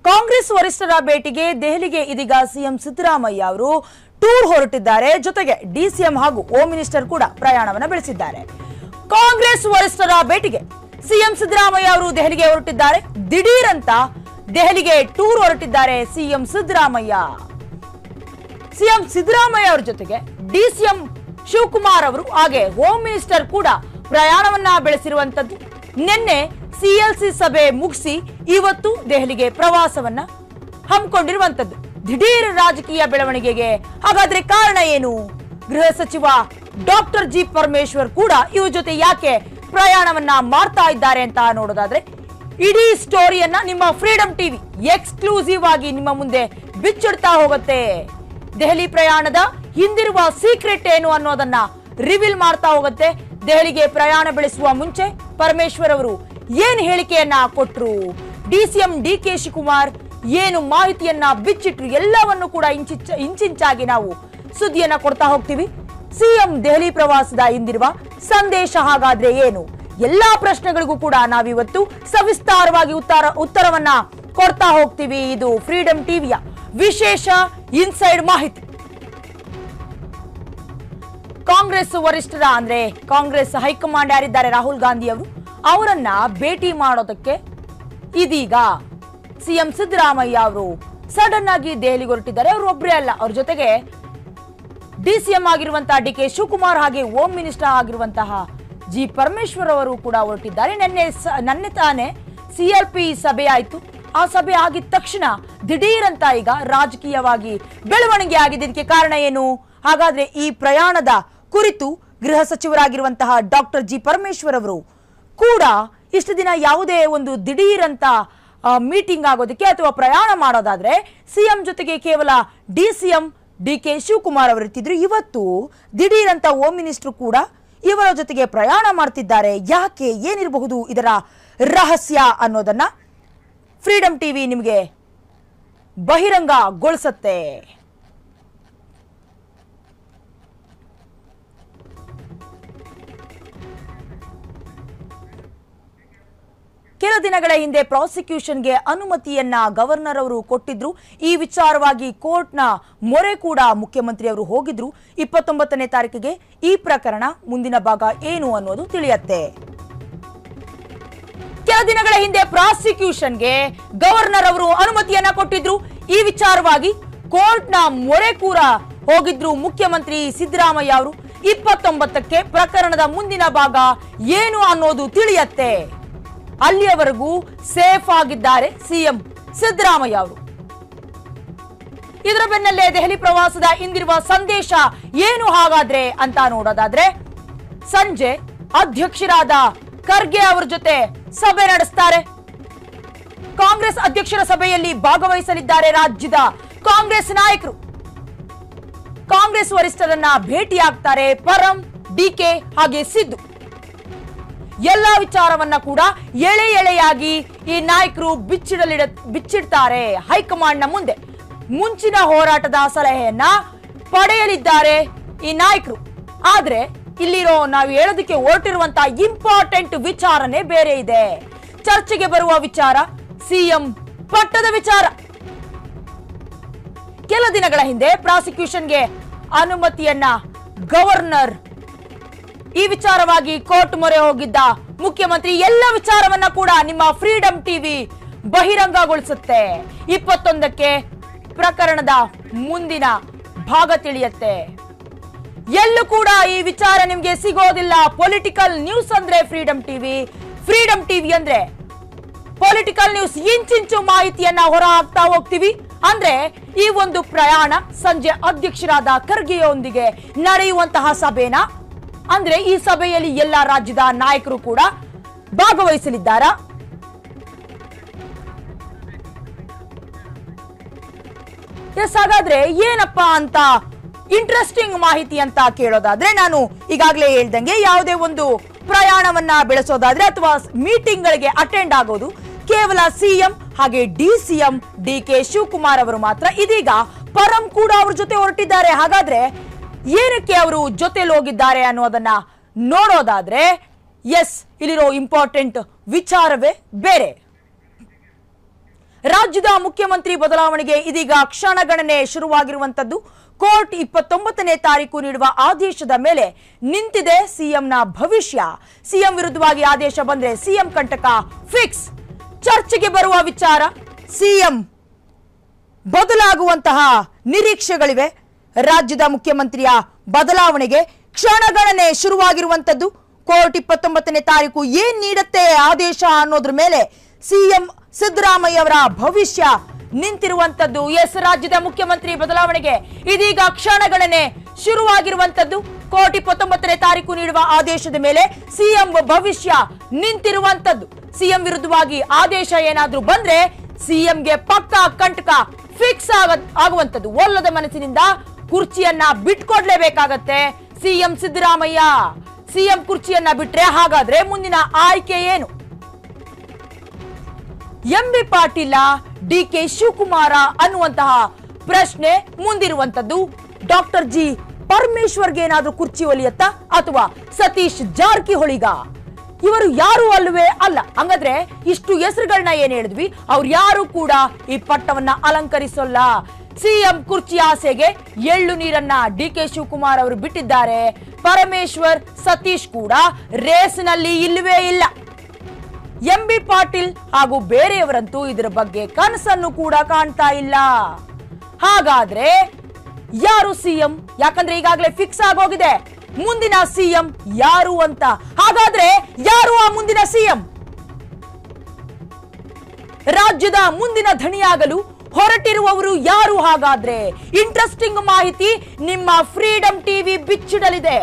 ಕಾಂಗ್ರೆಸ್ ವರಿಷ್ಠರ ಭೇಟಿಗೆ ದೆಹಲಿಗೆ ಇದೀಗ ಸಿಎಂ ಸಿದ್ದರಾಮಯ್ಯ ಅವರು ಟೂರ್ ಹೊರಟಿದ್ದಾರೆ ಜೊತೆಗೆ ಡಿಸಿಎಂ ಹಾಗೂ ಹೋಮ್ ಮಿನಿಸ್ಟರ್ ಕೂಡ ಪ್ರಯಾಣವನ್ನ ಬೆಳೆಸಿದ್ದಾರೆ ಕಾಂಗ್ರೆಸ್ ವರಿಷ್ಠರ ಭೇಟಿಗೆ ಸಿಎಂ ಸಿದ್ದರಾಮಯ್ಯ ಅವರು ದೆಹಲಿಗೆ ಹೊರಟಿದ್ದಾರೆ ದಿಢೀರ್ ಅಂತ ದೆಹಲಿಗೆ ಟೂರ್ ಹೊರಟಿದ್ದಾರೆ ಸಿಎಂ ಸಿದ್ದರಾಮಯ್ಯ ಸಿಎಂ ಸಿದ್ದರಾಮಯ್ಯ ಅವರ ಜೊತೆಗೆ ಡಿಸಿಎಂ ಶಿವಕುಮಾರ್ ಅವರು ಹಾಗೆ ಹೋಮ್ ಮಿನಿಸ್ಟರ್ ಕೂಡ ಪ್ರಯಾಣವನ್ನ ಬೆಳೆಸಿರುವಂತದ್ದು ನಿನ್ನೆ ಸಿಎಲ್ಸಿ ಸಭೆ ಮುಗಿಸಿ ಇವತ್ತು ದೆಹಲಿಗೆ ಪ್ರವಾಸವನ್ನ ಹಮ್ಮಿಕೊಂಡಿರುವಂತದ್ದು ದಿಢೀರ್ ರಾಜಕೀಯ ಬೆಳವಣಿಗೆಗೆ ಹಾಗಾದ್ರೆ ಕಾರಣ ಏನು ಗೃಹ ಸಚಿವ ಡಾಕ್ಟರ್ ಜಿ ಪರಮೇಶ್ವರ್ ಕೂಡ ಇವ್ರ ಜೊತೆ ಯಾಕೆ ಪ್ರಯಾಣವನ್ನ ಮಾಡ್ತಾ ಇದ್ದಾರೆ ಅಂತ ನೋಡೋದಾದ್ರೆ ಇಡೀ ಸ್ಟೋರಿಯನ್ನ ನಿಮ್ಮ ಫ್ರೀಡಂ ಟಿವಿ ಎಕ್ಸ್ಕ್ಲೂಸಿವ್ ಆಗಿ ನಿಮ್ಮ ಮುಂದೆ ಬಿಚ್ಚಿಡ್ತಾ ಹೋಗುತ್ತೆ ದೆಹಲಿ ಪ್ರಯಾಣದ ಹಿಂದಿರುವ ಸೀಕ್ರೆಟ್ ಏನು ಅನ್ನೋದನ್ನ ರಿವೀಲ್ ಮಾಡ್ತಾ ಹೋಗುತ್ತೆ ದೆಹಲಿಗೆ ಪ್ರಯಾಣ ಬೆಳೆಸುವ ಮುಂಚೆ ಪರಮೇಶ್ವರ್ ಅವರು ಏನ್ ಹೇಳಿಕೆಯನ್ನ ಕೊಟ್ರು ಡಿಸಿಎಂ ಡಿ ಕೆ ಶಿವಕುಮಾರ್ ಏನು ಮಾಹಿತಿಯನ್ನ ಬಿಚ್ಚಿಟ್ರು ಎಲ್ಲವನ್ನು ಕೂಡ ಇಂಚಿಂಚ ಇಂಚಿಂಚಾಗಿ ನಾವು ಸುದ್ದಿಯನ್ನ ಕೊಡ್ತಾ ಹೋಗ್ತೀವಿ ಸಿಎಂ ದೆಹಲಿ ಪ್ರವಾಸದ ಹಿಂದಿರುವ ಸಂದೇಶ ಹಾಗಾದ್ರೆ ಏನು ಎಲ್ಲಾ ಪ್ರಶ್ನೆಗಳಿಗೂ ಕೂಡ ನಾವಿವತ್ತು ಸವಿಸ್ತಾರವಾಗಿ ಉತ್ತರ ಉತ್ತರವನ್ನ ಕೊಡ್ತಾ ಹೋಗ್ತೀವಿ ಇದು ಫ್ರೀಡಂ ಟಿವಿಯ ವಿಶೇಷ ಇನ್ಸೈಡ್ ಮಾಹಿತಿ ಕಾಂಗ್ರೆಸ್ ವರಿಷ್ಠರ ಅಂದ್ರೆ ಕಾಂಗ್ರೆಸ್ ಹೈಕಮಾಂಡ್ ಯಾರಿದ್ದಾರೆ ರಾಹುಲ್ ಗಾಂಧಿ ಅವರು ಅವರನ್ನ ಭೇಟಿ ಮಾಡೋದಕ್ಕೆ ಇದೀಗ ಸಿಎಂ ಸಿದ್ದರಾಮಯ್ಯ ಅವರು ಸಡನ್ ಆಗಿ ದೆಹಲಿಗೆ ಹೊರಟಿದ್ದಾರೆ ಅವರು ಒಬ್ಬರೇ ಅಲ್ಲ ಅವ್ರ ಜೊತೆಗೆ ಡಿಸಿಎಂ ಆಗಿರುವಂತಹ ಡಿ ಕೆ ಶಿವಕುಮಾರ್ ಹಾಗೆ ಹೋಮ್ ಮಿನಿಸ್ಟರ್ ಆಗಿರುವಂತಹ ಜಿ ಪರಮೇಶ್ವರ್ ಅವರು ಕೂಡ ಹೊರಟಿದ್ದಾರೆ ನಿನ್ನೆ ಸ- ನನ್ನೆ ತಾನೇ ಸಿಎಲ್ಪಿ ಸಭೆ ಆಯ್ತು ಆ ಸಭೆ ಆಗಿದ ತಕ್ಷಣ ದಿಢೀರ್ ಅಂತ ಈಗ ರಾಜಕೀಯವಾಗಿ ಬೆಳವಣಿಗೆ ಆಗಿದೆ ಇದಕ್ಕೆ ಕಾರಣ ಏನು ಹಾಗಾದ್ರೆ ಈ ಪ್ರಯಾಣದ ಕುರಿತು ಗೃಹ ಸಚಿವರಾಗಿರುವಂತಹ ಡಾಕ್ಟರ್ ಜಿ ಪರಮೇಶ್ವರ್ ಅವರು ಕೂಡ ಇಷ್ಟು ದಿನ ಯಾವುದೇ ಒಂದು ದಿಢೀರ್ ಅಂತ ಮೀಟಿಂಗ್ ಆಗೋದಕ್ಕೆ ಅಥವಾ ಪ್ರಯಾಣ ಮಾಡೋದಾದ್ರೆ ಸಿಎಂ ಜೊತೆಗೆ ಕೇವಲ D CM D K Shivakumar ಅವರು ಇರ್ತಿದ್ರು ಇವತ್ತು ದಿಢೀರ್ ಅಂತ ಹೋಮ್ ಮಿನಿಸ್ಟರ್ ಕೂಡ ಇವರ ಜೊತೆಗೆ ಪ್ರಯಾಣ ಮಾಡ್ತಿದ್ದಾರೆ ಯಾಕೆ ಏನಿರಬಹುದು ಇದರ ರಹಸ್ಯ ಅನ್ನೋದನ್ನ ಫ್ರೀಡಂ ಟಿವಿ ನಿಮಗೆ ಬಹಿರಂಗಗೊಳಿಸತ್ತೆ ಕೆಲ ದಿನಗಳ ಹಿಂದೆ ಪ್ರಾಸಿಕ್ಯೂಷನ್ಗೆ ಅನುಮತಿಯನ್ನ ಗವರ್ನರ್ ಅವರು ಕೊಟ್ಟಿದ್ರು ಈ ವಿಚಾರವಾಗಿ ಕೋರ್ಟ್ನ ಮೊರೆ ಕೂಡ ಮುಖ್ಯಮಂತ್ರಿ ಅವರು ಹೋಗಿದ್ರು ಇಪ್ಪತ್ತೊಂಬತ್ತನೇ ತಾರೀಕಿಗೆ ಈ ಪ್ರಕರಣ ಮುಂದಿನ ಭಾಗ ಏನು ಅನ್ನೋದು ತಿಳಿಯತ್ತೆ ಕೆಲ ದಿನಗಳ ಹಿಂದೆ ಪ್ರಾಸಿಕ್ಯೂಷನ್ಗೆ ಗವರ್ನರ್ ಅವರು ಅನುಮತಿಯನ್ನ ಕೊಟ್ಟಿದ್ರು ಈ ವಿಚಾರವಾಗಿ ಕೋರ್ಟ್ನ ಮೊರೆ ಕೂಡ ಹೋಗಿದ್ರು ಮುಖ್ಯಮಂತ್ರಿ ಸಿದ್ದರಾಮಯ್ಯ ಅವರು ಇಪ್ಪತ್ತೊಂಬತ್ತಕ್ಕೆ ಪ್ರಕರಣದ ಮುಂದಿನ ಭಾಗ ಏನು ಅನ್ನೋದು ತಿಳಿಯತ್ತೆ ಅಲ್ಲಿಯವರೆಗೂ ಸೇಫ್ ಆಗಿದ್ದಾರೆ ಸಿಎಂ ಸಿದ್ದರಾಮಯ್ಯ ಅವರು ಇದರ ಬೆನ್ನಲ್ಲೇ ದೆಹಲಿ ಪ್ರವಾಸದ ಇಂದಿರುವ ಸಂದೇಶ ಏನು ಹಾಗಾದ್ರೆ ಅಂತ ನೋಡೋದಾದ್ರೆ ಸಂಜೆ ಅಧ್ಯಕ್ಷರಾದ ಖರ್ಗೆ ಅವರ ಜೊತೆ ಸಭೆ ನಡೆಸ್ತಾರೆ ಕಾಂಗ್ರೆಸ್ ಅಧ್ಯಕ್ಷರ ಸಭೆಯಲ್ಲಿ ಭಾಗವಹಿಸಲಿದ್ದಾರೆ ರಾಜ್ಯದ ಕಾಂಗ್ರೆಸ್ ನಾಯಕರು ಕಾಂಗ್ರೆಸ್ ವರಿಷ್ಠರನ್ನ ಭೇಟಿಯಾಗ್ತಾರೆ ಪರಂ ಡಿಕೆ ಹಾಗೆ ಸಿದ್ದು ಎಲ್ಲ ವಿಚಾರವನ್ನ ಕೂಡ ಎಳೆ ಎಳೆಯಾಗಿ ಈ ನಾಯಕರು ಬಿಚ್ಚಿಡಲಿಡ ಬಿಚ್ಚಿಡ್ತಾರೆ ಹೈಕಮಾಂಡ್ನ ಮುಂದೆ ಮುಂಚಿನ ಹೋರಾಟದ ಸಲಹೆಯನ್ನ ಪಡೆಯಲಿದ್ದಾರೆ ಈ ನಾಯಕರು ಆದ್ರೆ ಇಲ್ಲಿರೋ ನಾವು ಹೇಳೋದಕ್ಕೆ ಹೊರಟಿರುವಂತಹ ಇಂಪಾರ್ಟೆಂಟ್ ವಿಚಾರನೇ ಬೇರೆ ಇದೆ ಚರ್ಚೆಗೆ ಬರುವ ವಿಚಾರ ಸಿಎಂ ಪಟ್ಟದ ವಿಚಾರ ಕೆಲ ದಿನಗಳ ಹಿಂದೆ ಪ್ರಾಸಿಕ್ಯೂಷನ್ಗೆ ಅನುಮತಿಯನ್ನ ಗವರ್ನರ್ ಈ ವಿಚಾರವಾಗಿ ಕೋರ್ಟ್ ಮೊರೆ ಹೋಗಿದ್ದ ಮುಖ್ಯಮಂತ್ರಿ ಎಲ್ಲ ವಿಚಾರವನ್ನ ಕೂಡ ನಿಮ್ಮ ಫ್ರೀಡಂ ಟಿವಿ ಬಹಿರಂಗಗೊಳಿಸುತ್ತೆ ಇಪ್ಪತ್ತೊಂದಕ್ಕೆ ಪ್ರಕರಣದ ಮುಂದಿನ ಭಾಗ ತಿಳಿಯತ್ತೆ ಎಲ್ಲೂ ಕೂಡ ಈ ವಿಚಾರ ನಿಮ್ಗೆ ಸಿಗೋದಿಲ್ಲ ಪೊಲಿಟಿಕಲ್ ನ್ಯೂಸ್ ಅಂದ್ರೆ ಫ್ರೀಡಂ ಟಿವಿ ಫ್ರೀಡಂ ಟಿವಿ ಅಂದ್ರೆ ಪೊಲಿಟಿಕಲ್ ನ್ಯೂಸ್ ಇಂಚಿಂಚು ಮಾಹಿತಿಯನ್ನ ಹೊರ ಹಾಕ್ತಾ ಹೋಗ್ತೀವಿ ಅಂದ್ರೆ ಈ ಒಂದು ಪ್ರಯಾಣ ಸಂಜೆ ಅಧ್ಯಕ್ಷರಾದ ಖರ್ಗೆಯೊಂದಿಗೆ ನಡೆಯುವಂತಹ ಸಭೆನ ಅಂದ್ರೆ ಈ ಸಭೆಯಲ್ಲಿ ಎಲ್ಲ ರಾಜ್ಯದ ನಾಯಕರು ಕೂಡ ಭಾಗವಹಿಸಲಿದ್ದಾರಾ ಎಸ್ ಹಾಗಾದ್ರೆ ಏನಪ್ಪಾ ಅಂತ ಇಂಟ್ರೆಸ್ಟಿಂಗ್ ಮಾಹಿತಿ ಅಂತ ಕೇಳೋದಾದ್ರೆ ನಾನು ಈಗಾಗಲೇ ಹೇಳ್ದಂಗೆ ಯಾವುದೇ ಒಂದು ಪ್ರಯಾಣವನ್ನ ಬೆಳೆಸೋದಾದ್ರೆ ಅಥವಾ ಮೀಟಿಂಗ್ ಗಳಿಗೆ ಅಟೆಂಡ್ ಆಗೋದು ಕೇವಲ ಸಿಎಂ ಹಾಗೆ D CM D K Shivakumar ಅವರು ಮಾತ್ರ ಇದೀಗ ಪರಂ ಕೂಡ ಅವ್ರ ಜೊತೆ ಹೊರಟಿದ್ದಾರೆ ಹಾಗಾದ್ರೆ ಏನಕ್ಕೆ ಅವರು ಜೊತೆಲಿ ಹೋಗಿದ್ದಾರೆ ಅನ್ನೋದನ್ನ ನೋಡೋದಾದ್ರೆ ಎಸ್ ಇಲ್ಲಿರೋ ಇಂಪಾರ್ಟೆಂಟ್ ವಿಚಾರವೇ ಬೇರೆ ರಾಜ್ಯದ ಮುಖ್ಯಮಂತ್ರಿ ಬದಲಾವಣೆಗೆ ಇದೀಗ ಕ್ಷಣಗಣನೆ ಶುರುವಾಗಿರುವಂತದ್ದು ಕೋರ್ಟ್ ಇಪ್ಪತ್ತೊಂಬತ್ತನೇ ತಾರೀಕು ನೀಡುವ ಆದೇಶದ ಮೇಲೆ ನಿಂತಿದೆ ಸಿಎಂನ ಭವಿಷ್ಯ ಸಿಎಂ ವಿರುದ್ಧವಾಗಿ ಆದೇಶ ಬಂದ್ರೆ ಸಿಎಂ ಕಂಟಕ ಫಿಕ್ಸ್ ಚರ್ಚೆಗೆ ಬರುವ ವಿಚಾರ ಸಿಎಂ ಬದಲಾಗುವಂತಹ ನಿರೀಕ್ಷೆಗಳಿವೆ ರಾಜ್ಯದ ಮುಖ್ಯಮಂತ್ರಿಯ ಬದಲಾವಣೆಗೆ ಕ್ಷಣಗಣನೆ ಶುರುವಾಗಿರುವಂತದ್ದು ಕೋರ್ಟ್ ಇಪ್ಪತ್ತೊಂಬತ್ತನೇ ತಾರೀಕು ಏನ್ ನೀಡುತ್ತೆ ಆದೇಶ ಅನ್ನೋದ್ರ ಮೇಲೆ ಸಿಎಂ ಸಿದ್ದರಾಮಯ್ಯ ಅವರ ಭವಿಷ್ಯ ನಿಂತಿರುವಂತದ್ದು ಎಸ್ ರಾಜ್ಯದ ಮುಖ್ಯಮಂತ್ರಿ ಬದಲಾವಣೆಗೆ ಇದೀಗ ಕ್ಷಣಗಣನೆ ಶುರುವಾಗಿರುವಂತದ್ದು ಕೋರ್ಟ್ ಇಪ್ಪತ್ತೊಂಬತ್ತನೇ ತಾರೀಕು ನೀಡುವ ಆದೇಶದ ಮೇಲೆ ಸಿಎಂ ಭವಿಷ್ಯ ನಿಂತಿರುವಂತದ್ದು ಸಿಎಂ ವಿರುದ್ಧವಾಗಿ ಆದೇಶ ಏನಾದ್ರೂ ಬಂದ್ರೆ ಸಿಎಂಗೆ ಪಕ್ಕ ಕಂಟಕ ಫಿಕ್ಸ್ ಆಗ ಆಗುವಂತದ್ದು ಒಲ್ಲದ ಮನಸ್ಸಿನಿಂದ ಕುರ್ಚಿಯನ್ನ ಬಿಟ್ಕೊಡ್ಲೇಬೇಕಾಗತ್ತೆ ಸಿಎಂ ಸಿದ್ದರಾಮಯ್ಯ ಸಿಎಂ ಕುರ್ಚಿಯನ್ನ ಬಿಟ್ರೆ ಹಾಗಾದ್ರೆ ಮುಂದಿನ ಆಯ್ಕೆ ಏನು M B Patil D K Shivakumar ಅನ್ನುವಂತಹ ಪ್ರಶ್ನೆ ಮುಂದಿರುವಂತದ್ದು ಡಾಕ್ಟರ್ ಜಿ ಪರಮೇಶ್ವರ್ಗೆ ಏನಾದ್ರೂ ಕುರ್ಚಿ ಒಲಿಯತ್ತ ಅಥವಾ ಸತೀಶ್ ಜಾರಕಿಹೊಳಿಗ ಇವರು ಯಾರು ಅಲ್ವೇ ಅಲ್ಲ ಹಂಗಾದ್ರೆ ಇಷ್ಟು ಹೆಸರುಗಳನ್ನ ಏನ್ ಹೇಳಿದ್ವಿ ಅವ್ರು ಯಾರು ಕೂಡ ಈ ಪಟ್ಟವನ್ನ ಅಲಂಕರಿಸೋಲ್ಲ ಸಿಎಂ ಕುರ್ಚಿ ಆಸೆಗೆ ಎಳ್ಳು ನೀರನ್ನ ಡಿ ಕೆ ಶಿವಕುಮಾರ್ ಅವರು ಬಿಟ್ಟಿದ್ದಾರೆ ಪರಮೇಶ್ವರ್ ಸತೀಶ್ ಕೂಡ ರೇಸ್ನಲ್ಲಿ ಇಲ್ಲವೇ ಇಲ್ಲ ಎಂ ಬಿ ಪಾಟೀಲ್ ಹಾಗೂ ಬೇರೆಯವರಂತೂ ಇದರ ಬಗ್ಗೆ ಕನಸನ್ನು ಕೂಡ ಕಾಣ್ತಾ ಇಲ್ಲ ಹಾಗಾದ್ರೆ ಯಾರು ಸಿಎಂ ಯಾಕಂದ್ರೆ ಈಗಾಗಲೇ ಫಿಕ್ಸ್ ಆಗೋಗಿದೆ ಮುಂದಿನ ಸಿಎಂ ಯಾರು ಅಂತ ಹಾಗಾದ್ರೆ ಯಾರು ಆ ಮುಂದಿನ ಸಿಎಂ ರಾಜ್ಯದ ಮುಂದಿನ ಧಣಿಯಾಗಲು ಹೊರಟಿರುವವರು ಯಾರು ಹಾಗಾದ್ರೆ ಇಂಟ್ರೆಸ್ಟಿಂಗ್ ಮಾಹಿತಿ ನಿಮ್ಮ ಫ್ರೀಡಂ ಟಿವಿ ಬಿಚ್ಚಿಡಲಿದೆ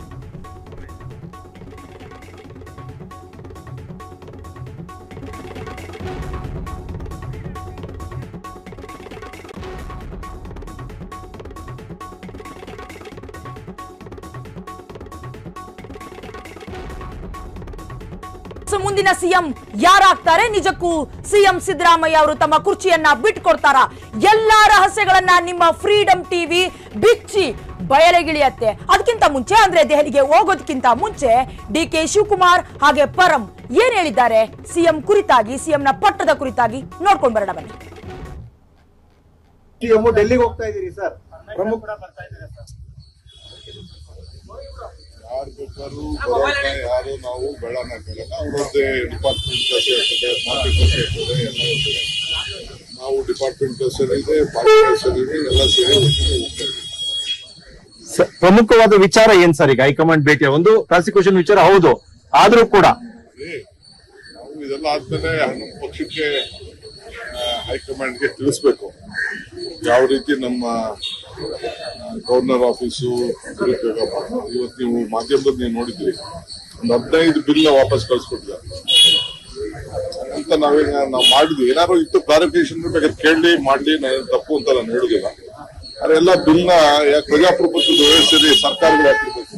ಸೊ ಮುಂದಿನ ಸಿಎಂ ಯಾರಾಗ್ತಾರೆ ನಿಜಕ್ಕೂ ಸಿಎಂ ಸಿದ್ದರಾಮಯ್ಯ ಅವರು ತಮ್ಮ ಕುರ್ಚಿಯನ್ನ ಬಿಟ್ಕೊಡ್ತಾರ ಎಲ್ಲಾ ರಹಸ್ಯಗಳನ್ನ ನಿಮ್ಮ ಫ್ರೀಡಂ ಟಿವಿ ಬಿಚ್ಚಿ ಬಯಲೆಗಿಳಿಯತ್ತೆ ಅದಕ್ಕಿಂತ ಮುಂಚೆ ಅಂದ್ರೆ ದೆಹಲಿಗೆ ಹೋಗೋದಕ್ಕಿಂತ ಮುಂಚೆ ಡಿ ಕೆ ಶಿವಕುಮಾರ್ ಹಾಗೆ ಪರಂ ಏನ್ ಹೇಳಿದ್ದಾರೆ ಸಿಎಂ ಕುರಿತಾಗಿ ಸಿಎಂನ ಪಟ್ಟದ ಕುರಿತಾಗಿ ನೋಡ್ಕೊಂಡ್ ಬರೋಣ ಬನ್ನಿ ಸಿಎಂ ಡೆಲ್ಲಿಗೆ ಹೋಗ್ತಾ ಇದೀರಿ ಸರ್ ಪ್ರಮುಖ ಯಾರು ಬೇಕಾದ್ರೂ ಬರೋಕೆ ಯಾರು ನಾವು ಬೆಳನ ಕೇಳಲ್ಲ ಅವ್ರದ್ದೇ ಡಿಪಾರ್ಟ್ಮೆಂಟ್ ಕೆಲಸ ಇರ್ತದೆ ಪಾರ್ಟಿ ಕೆಲಸ ಇರ್ತದೆ ಎಲ್ಲ ಇರ್ತದೆ ನಾವು ಡಿಪಾರ್ಟ್ಮೆಂಟ್ ಕೆಲಸ ಇದೆ ಪಾರ್ಟಿ ಕೆಲಸ ಇದೆ ಎಲ್ಲ ಸೇರಿ ಒಟ್ಟಿಗೆ ಹೋಗ್ತಾ ಇದ್ದೀವಿ. ಸ- ಪ್ರಮುಖವಾದ ವಿಚಾರ ಏನ್ ಸರ್ ಈಗ ಹೈಕಮಾಂಡ್ ಭೇಟಿಯ ಒಂದು ಪ್ರಾಸಿಕ್ಯೂಷನ್ ವಿಚಾರ ಹೌದು ಆದ್ರೂ ಕೂಡ ಏ, ನಾವು ಇದೆಲ್ಲ ಆದ್ಮೇಲೆ ನಮ್ಮ ಪಕ್ಷಕ್ಕೆ ಆ, ಹೈಕಮಾಂಡ್ಗೆ ತಿಳಿಸ್ಬೇಕು ಯಾವ ರೀತಿ ನಮ್ಮ ಗವರ್ನರ್ ಆಫೀಸು ತಿರುಗಬೇಕಪ್ಪ ಇವತ್ತು ನೀವು ಮಾಧ್ಯಮದಲ್ಲಿ ನೀವು ನೋಡಿದ್ರಿ ಒಂದು ಹದಿನೈದು ಬಿಲ್ ವಾಪಸ್ ಕಳ್ಸಿಕೊಟ್ಟಿದ್ದಾರೆ ಅಂತ ನಾವೇನ ನಾವು ಮಾಡಿದ್ವಿ ಏನಾದ್ರು ಇತ್ತು ಕ್ಲಾರಿಫಿಕೇಶನ್ ಬೇಕಾದ್ರೆ ಕೇಳಲಿ ಮಾಡ್ಲಿ ನಾನು ತಪ್ಪು ಅಂತ ನಾನು ಹೇಳುದಿಲ್ಲ ಆದ್ರೆ ಎಲ್ಲ ಬಿಲ್ನ ಯಾಕೆ ಪ್ರಜಾಪ್ರಭುತ್ವದ ವ್ಯವಸ್ಥೆಯಲ್ಲಿ ಸರ್ಕಾರಗಳು ಹಾಕಿರ್ಬೇಕು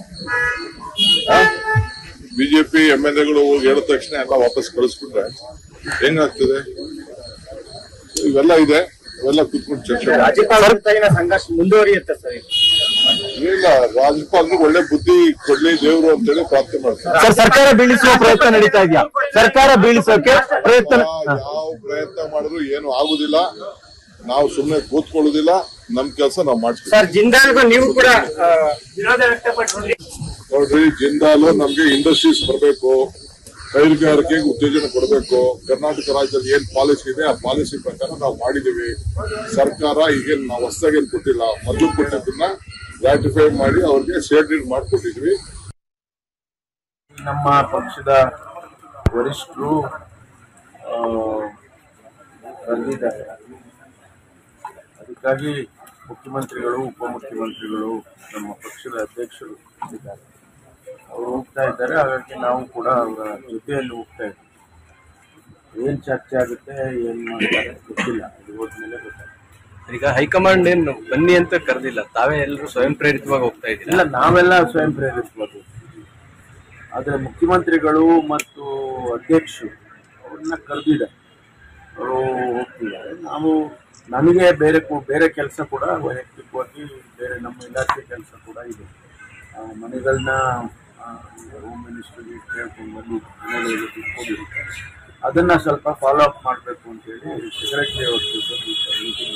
ಬಿಜೆಪಿ ಎಂ ಎಲ್ ಎಗಳು ಹೇಳಿದ ತಕ್ಷಣ ಎಲ್ಲ ವಾಪಸ್ ಕಳಿಸ್ಬಿಟ್ರೆ ಹೆಂಗಾಗ್ತದೆ ಇವೆಲ್ಲ ಇದೆ ಇವೆಲ್ಲ ಕುತ್ಕೊಂಡು ಚರ್ಚೆ ಮಾಡಿ. ರಾಜ್ಯಪಾಲ ಜೊತೆಗಿನ ಸಂಘರ್ಷ ಮುಂದುವರಿಯುತ್ತೆ ಸರ್ ಇದು. ಇಲ್ಲ ರಾಜ್ಯಪಾಲರು ಒಳ್ಳೆ ಬುದ್ಧಿ ಕೊಡ್ಲಿ ದೇವ್ರು ಅಂತೇಳಿ ಪ್ರಾರ್ಥನೆ ಮಾಡ್ತಾರೆ ಸರ್ ಸರ್ಕಾರ ಬೀಳಿಸುವ ಪ್ರಯತ್ನ ನಡೀತಾ ಇದೆಯಾ ಸರ್ಕಾರ ಬೀಳಿಸೋಕೆ ಪ್ರಯತ್ನ ಯಾವ ಯಾವ ಪ್ರಯತ್ನ ಮಾಡಿದ್ರು ಏನು ಆಗುದಿಲ್ಲ ನಾವು ಸುಮ್ಮನೆ ಕೂತ್ಕೊಳ್ಳುದಿಲ್ಲ ನಮ್ ಕೆಲಸ ನಾವು ಮಾಡ್ತೀವಿ ಸರ್ ಜಿಂದಾಲ್ಗೂ ನೀವು ಕೂಡ ಆ, ವಿರೋಧ ವ್ಯಕ್ತಪಡಿಸಿದ್ರಿ ನೋಡ್ರಿ ಜಿಂದಾಲು ನಮ್ಗೆ ಇಂಡಸ್ಟ್ರೀಸ್ ಬರಬೇಕು ಕೈಗಾರಿಕೆಗೆ ಉತ್ತೇಜನ ಕೊಡಬೇಕು ಕರ್ನಾಟಕ ರಾಜ್ಯದಲ್ಲಿ ಏನ್ ಪಾಲಿಸಿ ಇದೆ ಆ ಪಾಲಿಸಿ ಪ್ರಕಾರ ನಾವು ಮಾಡಿದೀವಿ ಸರ್ಕಾರ ಈಗೇನ್ ನಾವು ಹೊಸದಾಗಿ ಏನ್ ಕೊಟ್ಟಿಲ್ಲ ಮೊದಲು ಕೊಟ್ಟಿದ್ದನ್ನ ರಾಟಿಫೈ ಮಾಡಿ ಅವ್ರಿಗೆ ಸೇಡ್ ಮಾಡಿಕೊಟ್ಟಿದ್ವಿ ನಮ್ಮ ಪಕ್ಷದ ವರಿಷ್ಠರು ಆ, ಕರೆದಿದ್ದಾರೆ ಅದಕ್ಕಾಗಿ ಮುಖ್ಯಮಂತ್ರಿಗಳು ಉಪಮುಖ್ಯಮಂತ್ರಿಗಳು ನಮ್ಮ ಪಕ್ಷದ ಅಧ್ಯಕ್ಷರು ಇದ್ದಾರೆ ಅವರು ಹೋಗ್ತಾ ಇದ್ದಾರೆ ಹಾಗಾಗಿ ನಾವು ಕೂಡ ಅವರ ಜೊತೆಯಲ್ಲಿ ಹೋಗ್ತಾ ಇದ್ದೀವಿ ಏನ್ ಚರ್ಚೆ ಆಗುತ್ತೆ ಏನ್ ಮಾಡ್ತಾರೆ ಗೊತ್ತಿಲ್ಲ ಅದು ಹೋದ್ಮೇಲೆ ಗೊತ್ತಾಗುತ್ತೆ ಈಗ ಹೈಕಮಾಂಡ್ ಏನು ಬನ್ನಿ ಅಂತ ಕರೆದಿಲ್ಲ ತಾವೇ ಎಲ್ಲರೂ ಸ್ವಯಂ ಪ್ರೇರಿತವಾಗಿ ಹೋಗ್ತಾ ಇದ್ದೀರಾ ಇಲ್ಲ ನಾವೆಲ್ಲ ಸ್ವಯಂ ಪ್ರೇರಿತವಾಗಿ ಆದರೆ ಮುಖ್ಯಮಂತ್ರಿಗಳು ಮತ್ತು ಅಧ್ಯಕ್ಷರು ಅವ್ರನ್ನ ಕರೆದಿದ್ದಾರೆ ಅವರು ಹೋಗ್ತಿದ್ದಾರೆ ನಾವು ನಮಗೆ ಬೇರೆ ಕೂ- ಬೇರೆ ಕೆಲಸ ಕೂಡ ವೈಯಕ್ತಿಕವಾಗಿ ಬೇರೆ ನಮ್ಮ ಇಲಾಖೆ ಕೆಲಸ ಕೂಡ ಇದೆ ಆ, ಮನೆಗಳನ್ನ ಹೋಮ್ ಮಿನಿಸ್ಟರ್ಗೆ ಕೇಳ್ಕೊಂಡು ಬಂದು ಮನೆಗಳಿಗೆ ಕೊಟ್ಟಿರ್ತಾರೆ ಅದನ್ನ ಸ್ವಲ್ಪ ಫಾಲೋ ಅಪ್ ಮಾಡಬೇಕು ಅಂತೇಳಿ ಸೆಕ್ರೆಟರಿ ಅವ್ರ ಜೊತೆ meeting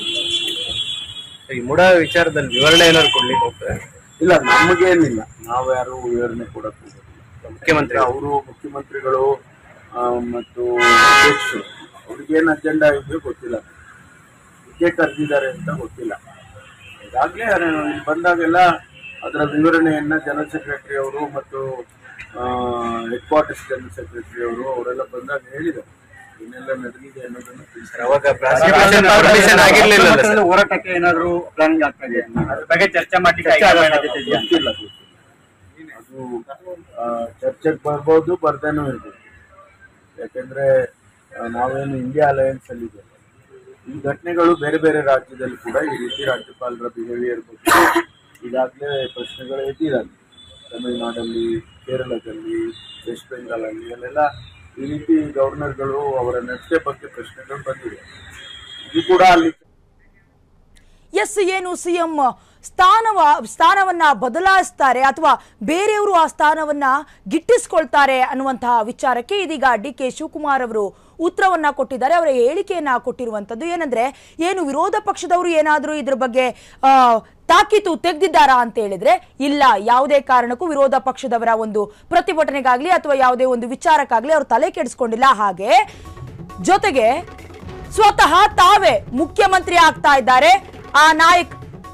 ಈ ಮುಡ ವಿಚಾರದಲ್ಲಿ ವಿವರಣೆ ಏನಾದ್ರು ಕೊಡ್ಲಿಕ್ಕೆ ಹೋಗ್ತಾರೆ ಇಲ್ಲ ನಮಗೇನಿಲ್ಲ ನಾವು ಯಾರು ವಿವರಣೆ ಕೊಡಕ್ ಹೋಗೋದಿಲ್ಲ ಮುಖ್ಯಮಂತ್ರಿ ಅವರು ಮುಖ್ಯಮಂತ್ರಿಗಳು ಆ, ಮತ್ತು ಅಧ್ಯಕ್ಷರು ಅವ್ರಿಗೇನು ಅಜೆಂಡಾ ಇದೆಯೋ ಗೊತ್ತಿಲ್ಲ ಇದಕ್ಕೆ ಕರೆದಿದ್ದಾರೆ ಅಂತ ಗೊತ್ತಿಲ್ಲ ಈಗಾಗಲೇ ಇಲ್ಲಿ ಬಂದಾಗೆಲ್ಲ ಅದರ ವಿವರಣೆಯನ್ನ ಜನರಲ್ ಸೆಕ್ರೆಟರಿ ಅವರು ಮತ್ತು ಹೆಡ್ ಕ್ವಾರ್ಟರ್ಸ್ ಜನರಲ್ ಸೆಕ್ರೆಟರಿ ಅವರು ಅವರೆಲ್ಲ ಬಂದಾಗ ಹೇಳಿದ್ದಾರೆ ಏನೆಲ್ಲ ನಡೆದಿದೆ ಅನ್ನೋದನ್ನು ತಿಳಿಸ್ತಾರೆ ಅವಾಗ ಪ್ರಾಸಿಕ್ಯೂಷನ್ ಪರ್ಮಿಷನ್ ಆಗಿರ್ಲಿಲ್ಲ ಸರ್ ಹೋರಾಟಕ್ಕೆ ಏನಾದ್ರು ಪ್ಲಾನಿಂಗ್ ಆಗ್ತಾ ಇದೆ ಅದ್ರ ಬಗ್ಗೆ ಚರ್ಚೆ ಮಾಡ್ಲಿಕ್ಕೆ ಹೈಕಮಾಂಡ್ ಜೊತೆ ಇದೆಯಾ? ಗೊತ್ತಿಲ್ಲ ಗೊತ್ತಿಲ್ಲ. ಅದು ಆ, ಚರ್ಚೆಗೆ ಬರ್ಬೋದು ಬರ್ದೇನೂ ಇರ್ಬೋದು ಯಾಕೆಂದ್ರೆ ಆ, ನಾವೇನು ಇಂಡಿಯಾ ಅಲಯನ್ಸ್ ಅಲ್ಲಿ ಇದ್ದೇವೆ ಈ ಘಟನೆಗಳು ಬೇರೆ ಬೇರೆ ರಾಜ್ಯದಲ್ಲಿ ಕೂಡ ಈ ರೀತಿ ರಾಜ್ಯಪಾಲರ ಬಿಹೇವಿಯರ್ ಬಗ್ಗೆ ಈಗಾಗಲೇ ಪ್ರಶ್ನೆಗಳು ಎದ್ದಿದ್ದಾವೆ ತಮಿಳುನಾಡಲ್ಲಿ ಕೇರಳದಲ್ಲಿ ವೆಸ್ಟ್ ಬೆಂಗಾಲಲ್ಲಿ ಅಲ್ಲೆಲ್ಲ ಈ ರೀತಿ ಗವರ್ನರ್ಗಳು ಅವರ ನಡತೆ ಬಗ್ಗೆ ಪ್ರಶ್ನೆಗಳು ಬಂದಿದೆ ಇದು ಕೂಡ ಅಲ್ಲಿ ಎಸ್ ಏನು ಸಿಎಂ ಸ್ಥಾನವ ಸ್ಥಾನವನ್ನ ಬದಲಾಯಿಸ್ತಾರೆ ಅಥವಾ ಬೇರೆಯವರು ಆ ಸ್ಥಾನವನ್ನ ಗಿಟ್ಟಿಸ್ಕೊಳ್ತಾರೆ ಅನ್ನುವಂತಹ ವಿಚಾರಕ್ಕೆ ಇದೀಗ ಡಿ ಕೆ ಶಿವಕುಮಾರ್ ಅವರು ಉತ್ತರವನ್ನ ಕೊಟ್ಟಿದ್ದಾರೆ ಅವರ ಹೇಳಿಕೆಯನ್ನ ಕೊಟ್ಟಿರುವಂತದ್ದು ಏನಂದ್ರೆ ಏನು ವಿರೋಧ ಪಕ್ಷದವರು ಏನಾದರೂ ಇದ್ರ ಬಗ್ಗೆ ಆ, ತಾಕೀತು ತೆಗೆದಿದ್ದಾರಾ ಅಂತ ಹೇಳಿದ್ರೆ ಇಲ್ಲ ಯಾವುದೇ ಕಾರಣಕ್ಕೂ ವಿರೋಧ ಪಕ್ಷದವರ ಒಂದು ಪ್ರತಿಭಟನೆಗಾಗ್ಲಿ ಅಥವಾ ಯಾವುದೇ ಒಂದು ವಿಚಾರಕ್ಕಾಗ್ಲಿ ಅವರು ತಲೆ ಕೆಡಿಸ್ಕೊಂಡಿಲ್ಲ ಹಾಗೆ ಜೊತೆಗೆ ಸ್ವತಃ ತಾವೇ ಮುಖ್ಯಮಂತ್ರಿ ಆಗ್ತಾ ಇದ್ದಾರೆ ಆ ನಾಯಕ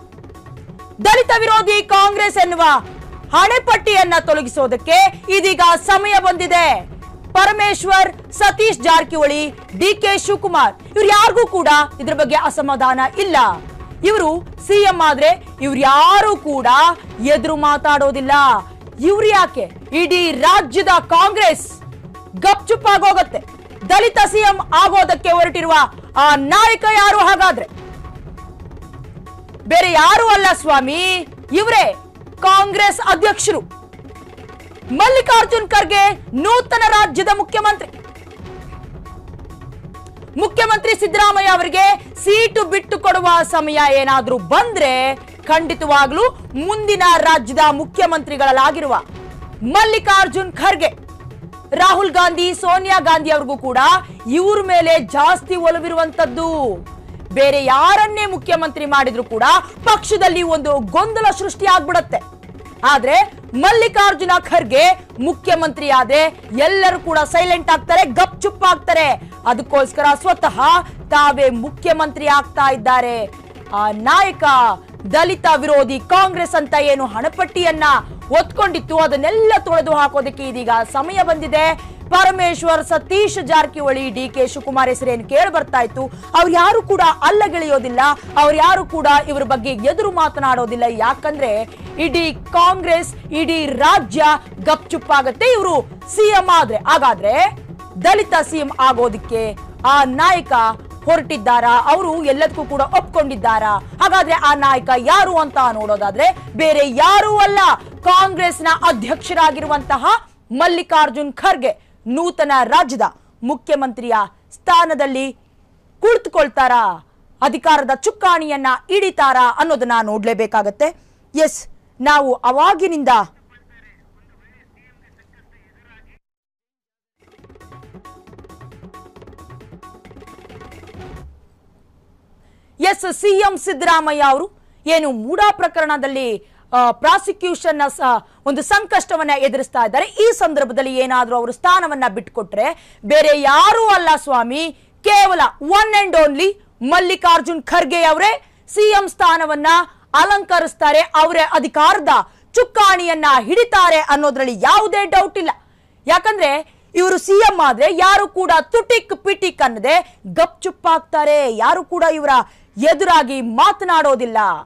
ದಲಿತ ವಿರೋಧಿ ಕಾಂಗ್ರೆಸ್ ಎನ್ನುವ ಹಣೆಪಟ್ಟಿಯನ್ನ ತೊಲಗಿಸೋದಕ್ಕೆ ಇದೀಗ ಸಮಯ ಬಂದಿದೆ ಪರಮೇಶ್ವರ್ ಸತೀಶ್ ಜಾರಕಿಹೊಳಿ ಡಿ ಕೆ ಶಿವಕುಮಾರ್ ಇವ್ರು ಯಾರಿಗೂ ಕೂಡ ಇದ್ರ ಬಗ್ಗೆ ಅಸಮಾಧಾನ ಇಲ್ಲ ಇವರು ಸಿಎಂ ಆದ್ರೆ ಇವ್ರು ಯಾರು ಕೂಡ ಎದುರು ಮಾತಾಡೋದಿಲ್ಲ ಇವ್ರು ಯಾಕೆ ಇಡೀ ರಾಜ್ಯದ ಕಾಂಗ್ರೆಸ್ ಗಪ್ಚುಪ್ ಆಗೋಗತ್ತೆ ದಲಿತ ಸಿಎಂ ಆಗೋದಕ್ಕೆ ಹೊರಟಿರುವ ಆ ನಾಯಕ ಯಾರು ಹಾಗಾದ್ರೆ ಬೇರೆ ಯಾರು ಅಲ್ಲ ಸ್ವಾಮಿ ಇವರೇ ಕಾಂಗ್ರೆಸ್ ಅಧ್ಯಕ್ಷರು ಮಲ್ಲಿಕಾರ್ಜುನ್ ಖರ್ಗೆ ನೂತನ ರಾಜ್ಯದ ಮುಖ್ಯಮಂತ್ರಿ ಮುಖ್ಯಮಂತ್ರಿ ಸಿದ್ದರಾಮಯ್ಯ ಅವರಿಗೆ ಸೀಟು ಬಿಟ್ಟು ಕೊಡುವ ಸಮಯ ಏನಾದ್ರೂ ಬಂದ್ರೆ ಖಂಡಿತವಾಗ್ಲೂ ಮುಂದಿನ ರಾಜ್ಯದ ಮುಖ್ಯಮಂತ್ರಿಗಳಾಗಿರುವ ಮಲ್ಲಿಕಾರ್ಜುನ್ ಖರ್ಗೆ ರಾಹುಲ್ ಗಾಂಧಿ ಸೋನಿಯಾ ಗಾಂಧಿ ಅವ್ರಿಗೂ ಕೂಡ ಇವ್ರ ಮೇಲೆ ಜಾಸ್ತಿ ಒಲವಿರುವಂತದ್ದು ಬೇರೆ ಯಾರನ್ನೇ ಮುಖ್ಯಮಂತ್ರಿ ಮಾಡಿದ್ರು ಕೂಡ ಪಕ್ಷದಲ್ಲಿ ಒಂದು ಗೊಂದಲ ಸೃಷ್ಟಿ ಆಗ್ಬಿಡತ್ತೆ ಆದ್ರೆ ಮಲ್ಲಿಕಾರ್ಜುನ ಖರ್ಗೆ ಮುಖ್ಯಮಂತ್ರಿ ಆದ್ರೆ ಎಲ್ಲರೂ ಕೂಡ ಸೈಲೆಂಟ್ ಆಗ್ತಾರೆ ಗಪ್ ಚುಪ್ ಆಗ್ತಾರೆ ಅದಕ್ಕೋಸ್ಕರ ಸ್ವತಃ ತಾವೇ ಮುಖ್ಯಮಂತ್ರಿ ಆಗ್ತಾ ಇದ್ದಾರೆ ಆ ನಾಯಕ ದಲಿತ ವಿರೋಧಿ ಕಾಂಗ್ರೆಸ್ ಅಂತ ಏನು ಹಣಪಟ್ಟಿಯನ್ನ ಒತ್ಕೊಂಡಿತ್ತು ಅದನ್ನೆಲ್ಲ ತೊಳೆದು ಹಾಕೋದಕ್ಕೆ ಇದೀಗ ಸಮಯ ಬಂದಿದೆ ಪರಮೇಶ್ವರ್ ಸತೀಶ್ ಜಾರಕಿಹೊಳಿ ಡಿ ಕೆ ಶಿವಕುಮಾರ್ ಹೆಸರೇನು ಕೇಳಿ ಬರ್ತಾ ಇತ್ತು ಅವ್ರು ಯಾರು ಕೂಡ ಅಲ್ಲಗೆಳೆಯೋದಿಲ್ಲ ಅವ್ರು ಯಾರು ಕೂಡ ಇವ್ರ ಬಗ್ಗೆ ಎದುರು ಮಾತನಾಡೋದಿಲ್ಲ ಯಾಕಂದ್ರೆ ಇಡೀ ಕಾಂಗ್ರೆಸ್ ಇಡೀ ರಾಜ್ಯ ಗಪ್ಚುಪ್ಪಾಗತ್ತೆ ಇವರು ಸಿಎಂ ಆದ್ರೆ ಹಾಗಾದ್ರೆ ದಲಿತ ಸಿಎಂ ಆಗೋದಿಕ್ಕೆ ಆ ನಾಯಕ ಹೊರಟಿದ್ದಾರಾ ಅವರು ಎಲ್ಲದಕ್ಕೂ ಕೂಡ ಒಪ್ಕೊಂಡಿದ್ದಾರಾ ಹಾಗಾದ್ರೆ ಆ ನಾಯಕ ಯಾರು ಅಂತ ನೋಡೋದಾದ್ರೆ ಬೇರೆ ಯಾರೂ ಅಲ್ಲ ಕಾಂಗ್ರೆಸ್ನ ಅಧ್ಯಕ್ಷರಾಗಿರುವಂತಹ ಮಲ್ಲಿಕಾರ್ಜುನ್ ಖರ್ಗೆ ನೂತನ ರಾಜ್ಯದ ಮುಖ್ಯಮಂತ್ರಿಯ ಸ್ಥಾನದಲ್ಲಿ ಕುಳಿತುಕೊಳ್ತಾರಾ ಅಧಿಕಾರದ ಚುಕ್ಕಾಣಿಯನ್ನ ಹಿಡಿತಾರಾ ಅನ್ನೋದನ್ನ ನೋಡ್ಲೇಬೇಕಾಗತ್ತೆ ಎಸ್ ನಾವು ಅವಾಗಿನಿಂದ ಎಸ್ ಸಿಎಂ ಸಿದ್ದರಾಮಯ್ಯ ಅವರು ಏನು ಮೂಡಾ ಪ್ರಕರಣದಲ್ಲಿ ಪ್ರಾಸಿಕ್ಯೂಷನ್ ಒಂದು ಸಂಕಷ್ಟವನ್ನ ಎದುರಿಸ್ತಾ ಇದ್ದಾರೆ ಈ ಸಂದರ್ಭದಲ್ಲಿ ಏನಾದ್ರೂ ಅವರು ಸ್ಥಾನವನ್ನ ಬಿಟ್ಕೊಟ್ರೆ ಬೇರೆ ಯಾರೂ ಅಲ್ಲ ಸ್ವಾಮಿ ಕೇವಲ one and only Mallikarjun Kharge ಅವರೇ ಸಿಎಂ ಸ್ಥಾನವನ್ನ ಅಲಂಕರಿಸ್ತಾರೆ ಅವರೇ ಅಧಿಕಾರದ ಚುಕ್ಕಾಣಿಯನ್ನ ಹಿಡಿತಾರೆ ಅನ್ನೋದ್ರಲ್ಲಿ ಯಾವುದೇ ಡೌಟ್ ಇಲ್ಲ ಯಾಕಂದ್ರೆ ಇವರು ಸಿಎಂ ಆದ್ರೆ ಯಾರು ಕೂಡ ತುಟಿಕ್ ಪಿಟಿಕ್ ಅನ್ನದೆ ಗಪ್ ಚುಪ್ಪಾಗ್ತಾರೆ ಯಾರು ಕೂಡ ಇವರ ಎದುರಾಗಿ ಮಾತನಾಡೋದಿಲ್ಲ